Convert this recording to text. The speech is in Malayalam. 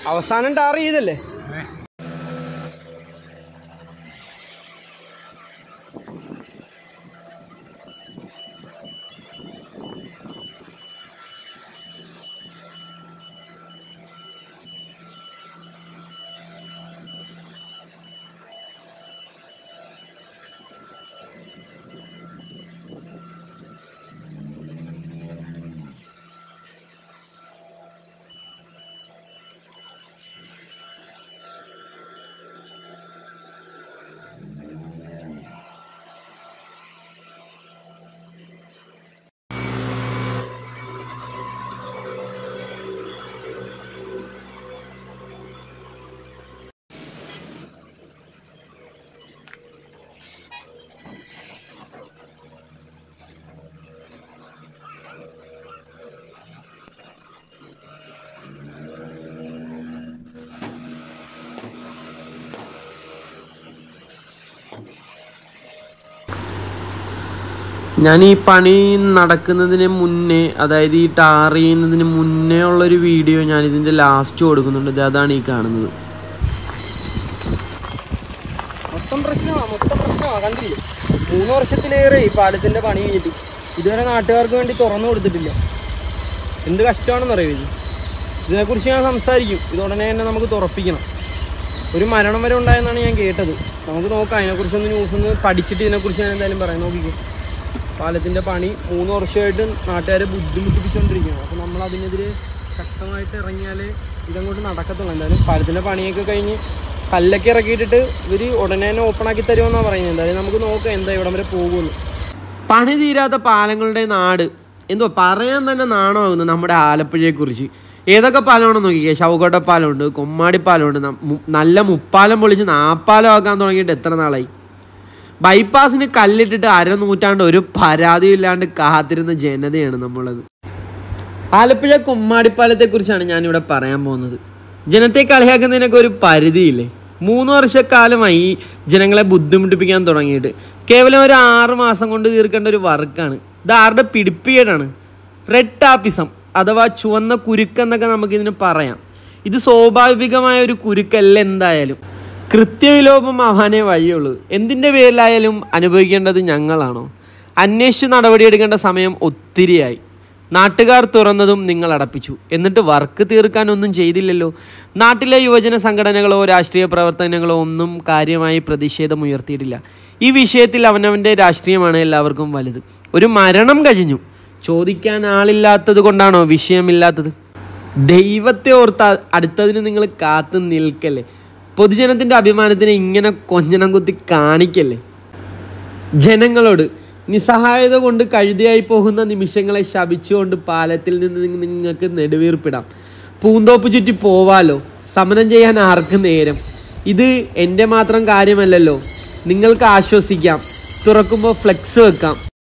അവസാനം ടാർ ചെയ്തല്ലേ ഞാൻ ഈ പണി നടക്കുന്നതിന് മുന്നേ അതായത് ഈ ടാർ ചെയ്യുന്നതിന് മുന്നേ ഉള്ളൊരു വീഡിയോ ഞാൻ ഇതിൻ്റെ ലാസ്റ്റ് കൊടുക്കുന്നുണ്ട് ഇത് അതാണ് ഈ കാണുന്നത് മൊത്തം പ്രശ്നമാണ് മൊത്തം പ്രശ്നമാണ് കണ്ടില്ലേ മൂന്ന് വർഷത്തിലേറെ ഈ പാലത്തിൻ്റെ പണി കഴിഞ്ഞിട്ട് ഇതുവരെ നാട്ടുകാർക്ക് വേണ്ടി തുറന്നു കൊടുത്തിട്ടില്ല എന്ത് കഷ്ടമാണെന്ന് അറിയോ ഇത് ഇതിനെക്കുറിച്ച് ഞാൻ സംസാരിക്കും ഇതുടനെ തന്നെ നമുക്ക് തുറപ്പിക്കണം ഒരു മരണം വരെ ഉണ്ടായെന്നാണ് ഞാൻ കേട്ടത് നമുക്ക് നോക്കാം അതിനെക്കുറിച്ചൊന്ന് ന്യൂസ് ഒന്ന് പഠിച്ചിട്ട് ഇതിനെക്കുറിച്ച് ഞാൻ എന്തായാലും പറയാം നോക്കിക്കോ പാലത്തിൻ്റെ പണി മൂന്ന് വർഷമായിട്ട് നാട്ടുകാരെ ബുദ്ധിമുട്ടിപ്പിച്ചുകൊണ്ടിരിക്കുകയാണ് അപ്പോൾ നമ്മൾ അതിനെതിരെ ശക്തമായിട്ട് ഇറങ്ങിയാലേ ഇതങ്ങോട്ട് നടക്കത്തുള്ളൂ എന്തായാലും പാലത്തിൻ്റെ പണിയൊക്കെ കഴിഞ്ഞ് കല്ലൊക്കെ ഇറക്കിയിട്ടിട്ട് ഇവർ ഉടനെ തന്നെ ഓപ്പൺ ആക്കി തരുമെന്നാണ് പറയുന്നത് എന്തായാലും നമുക്ക് നോക്കാം എന്താ ഇവിടം വരെ പോകുമെന്ന് പണി തീരാത്ത പാലങ്ങളുടെ നാട് എന്തോ പറയാൻ തന്നെ നാണമാകുന്നു നമ്മുടെ ആലപ്പുഴയെക്കുറിച്ച് ഏതൊക്കെ പാലമാണെന്ന് നോക്കിക്കേ ശവക്കോട്ട പാലമുണ്ട് കൊമ്മാടി പാലമുണ്ട് ന- മു- നല്ല മുപ്പാലം പൊളിച്ച് നാപ്പാലം ആക്കാൻ തുടങ്ങിയിട്ട് എത്ര നാളായി ബൈപ്പാസിന് കല്ലിട്ടിട്ട് അരനൂറ്റാണ്ട് ഒരു പരാതിയും ഇല്ലാണ്ട് കാത്തിരുന്ന ജനതയാണ് നമ്മളത് ആലപ്പുഴ കുമ്മാടിപ്പാലത്തെ കുറിച്ചാണ് ഞാനിവിടെ പറയാൻ പോകുന്നത് ജനത്തെ കളിയാക്കുന്നതിനൊക്കെ ഒരു പരിധിയില്ലേ മൂന്ന് വർഷക്കാലമായി ഈ ജനങ്ങളെ ബുദ്ധിമുട്ടിപ്പിക്കാൻ തുടങ്ങിയിട്ട് കേവലം ഒരു ആറ് മാസം കൊണ്ട് തീർക്കേണ്ട ഒരു വർക്കാണ് ഇത് ആരുടെ പിടിപ്പിയേടാണ് റെഡ് ടാപ്പിസം അഥവാ ചുവന്ന കുരുക്കെന്നൊക്കെ നമുക്കിതിന് പറയാം ഇത് സ്വാഭാവികമായ ഒരു കുരുക്കല്ല എന്തായാലും കൃത്യവിലോപം ആവാനേ വഴിയുള്ളൂ എന്തിൻ്റെ പേരിലായാലും അനുഭവിക്കേണ്ടത് ഞങ്ങളാണോ അന്വേഷിച്ച് നടപടിയെടുക്കേണ്ട സമയം ഒത്തിരിയായി നാട്ടുകാർ തുറന്നതും നിങ്ങൾ അടപ്പിച്ചു എന്നിട്ട് വർക്ക് തീർക്കാനൊന്നും ചെയ്തില്ലല്ലോ നാട്ടിലെ യുവജന സംഘടനകളോ രാഷ്ട്രീയ പ്രവർത്തനങ്ങളോ ഒന്നും കാര്യമായി പ്രതിഷേധമുയർത്തിയിട്ടില്ല ഈ വിഷയത്തിൽ അവനവൻ്റെ രാഷ്ട്രീയമാണ് എല്ലാവർക്കും വലുത് ഒരു മരണം കഴിഞ്ഞു ചോദിക്കാൻ ആളില്ലാത്തത് കൊണ്ടാണോ വിഷയമില്ലാത്തത് ദൈവത്തെ ഓർത്ത് അ- അടുത്തതിന് നിങ്ങൾ കാത്തു നിൽക്കല്ലേ പൊതുജനത്തിൻ്റെ അഭിമാനത്തിന് ഇങ്ങനെ കൊഞ്ഞണം കുത്തി കാണിക്കല്ലേ ജനങ്ങളോട് നിസ്സഹായത കൊണ്ട് കഴുതിയായി പോകുന്ന നിമിഷങ്ങളെ ശപിച്ചുകൊണ്ട് പാലത്തിൽ നിന്ന് നിങ്ങ- നിങ്ങൾക്ക് നെടുവീർപ്പിടാം പൂന്തോപ്പ് ചുറ്റി പോവാലോ സമരം ചെയ്യാൻ ആർക്ക് നേരം ഇത് എൻ്റെ മാത്രം കാര്യമല്ലല്ലോ നിങ്ങൾക്ക് ആശ്വസിക്കാം തുറക്കുമ്പോൾ ഫ്ലെക്സ് വെക്കാം